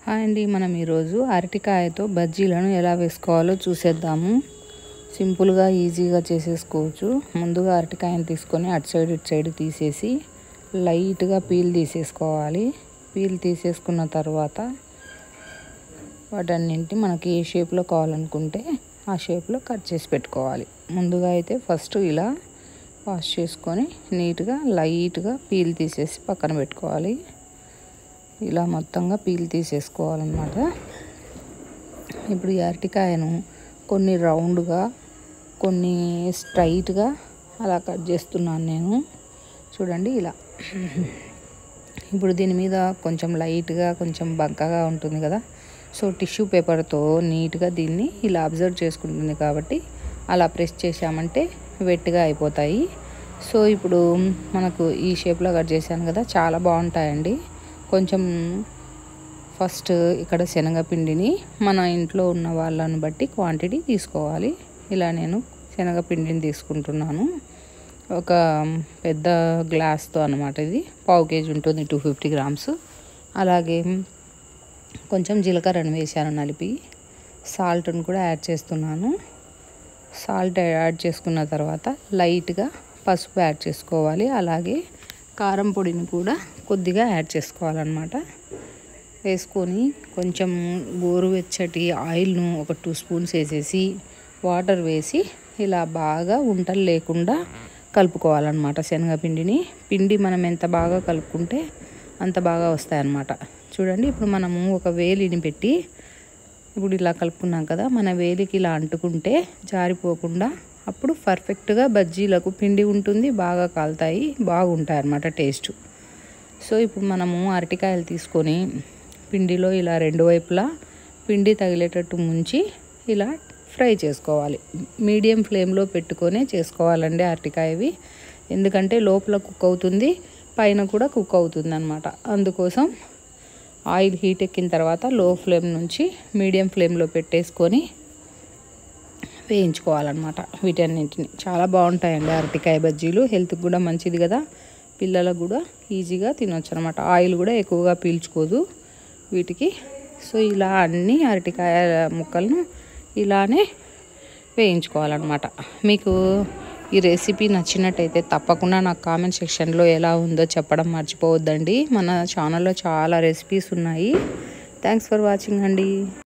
hi అండి మనం ఈరోజు అరటికాయతో బజ్జీలను ఎలా వేసుకోవాలో చూసేద్దాము సింపుల్గా ఈజీగా చేసేసుకోవచ్చు ముందుగా అరటికాయను తీసుకొని అటు సైడ్ ఇటు సైడ్ తీసేసి లైట్గా పీల్ తీసేసుకోవాలి పీల్ తీసేసుకున్న తర్వాత వాటన్నింటి మనకి ఏ షేప్లో కావాలనుకుంటే ఆ షేప్లో కట్ చేసి పెట్టుకోవాలి ముందుగా అయితే ఫస్ట్ ఇలా వాష్ చేసుకొని నీట్గా లైట్గా పీల్ తీసేసి పక్కన పెట్టుకోవాలి ఇలా మొత్తంగా పీల్ తీసేసుకోవాలన్నమాట ఇప్పుడు ఈ అరటికాయను కొన్ని రౌండ్గా కొన్ని స్ట్రైట్గా అలా కట్ చేస్తున్నాను నేను చూడండి ఇలా ఇప్పుడు దీని మీద కొంచెం లైట్గా కొంచెం బంకగా ఉంటుంది కదా సో టిష్యూ పేపర్తో నీట్గా దీన్ని ఇలా అబ్జర్వ్ చేసుకుంటుంది కాబట్టి అలా ప్రెస్ చేసామంటే వెట్గా అయిపోతాయి సో ఇప్పుడు మనకు ఈ షేప్లో కట్ చేశాను కదా చాలా బాగుంటాయండి కొంచెం ఫస్ట్ ఇక్కడ శనగపిండిని మన ఇంట్లో ఉన్న వాళ్ళని బట్టి క్వాంటిటీ తీసుకోవాలి ఇలా నేను శనగపిండిని తీసుకుంటున్నాను ఒక పెద్ద గ్లాస్తో అనమాట ఇది పావు కేజీ ఉంటుంది టూ ఫిఫ్టీ గ్రామ్స్ అలాగే కొంచెం జీలకర్రను వేసాను నలిపి సాల్ట్ని కూడా యాడ్ చేస్తున్నాను సాల్ట్ యాడ్ చేసుకున్న తర్వాత లైట్గా పసుపు యాడ్ చేసుకోవాలి అలాగే కారం పొడిని కూడా కొద్దిగా యాడ్ చేసుకోవాలన్నమాట వేసుకొని కొంచెం గోరువెచ్చటి ఆయిల్ను ఒక టూ స్పూన్స్ వేసేసి వాటర్ వేసి ఇలా బాగా ఉంటలు లేకుండా కలుపుకోవాలన్నమాట శనగపిండిని పిండి మనం ఎంత బాగా కలుపుకుంటే అంత బాగా వస్తాయన్నమాట చూడండి ఇప్పుడు మనము ఒక వేలిని పెట్టి ఇప్పుడు ఇలా కలుపుకున్నాం కదా మన వేలికి ఇలా అంటుకుంటే జారిపోకుండా అప్పుడు పర్ఫెక్ట్గా బజ్జీలకు పిండి ఉంటుంది బాగా కాలుతాయి బాగుంటాయి అన్నమాట టేస్ట్ సో ఇప్పుడు మనము అరటికాయలు తీసుకొని పిండిలో ఇలా రెండు వైపులా పిండి తగిలేటట్టు ముంచి ఇలా ఫ్రై చేసుకోవాలి మీడియం ఫ్లేమ్లో పెట్టుకొనే చేసుకోవాలండి అరటికాయవి ఎందుకంటే లోపల కుక్ అవుతుంది పైన కూడా కుక్ అవుతుంది అనమాట అందుకోసం ఆయిల్ హీట్ ఎక్కిన తర్వాత లో ఫ్లేమ్ నుంచి మీడియం ఫ్లేమ్లో పెట్టేసుకొని వేయించుకోవాలన్నమాట వీటన్నింటిని చాలా బాగుంటాయండి అరటికాయ బజ్జీలు హెల్త్కి కూడా మంచిది కదా పిల్లలకు కూడా ఈజీగా తినొచ్చు అనమాట ఆయిల్ కూడా ఎక్కువగా పీల్చుకోదు వీటికి సో ఇలా అన్ని అరటికాయ ముక్కలను ఇలానే వేయించుకోవాలన్నమాట మీకు ఈ రెసిపీ నచ్చినట్టయితే తప్పకుండా నాకు కామెంట్ సెక్షన్లో ఎలా ఉందో చెప్పడం మర్చిపోవద్దండి మన ఛానల్లో చాలా రెసిపీస్ ఉన్నాయి థ్యాంక్స్ ఫర్ వాచింగ్ అండి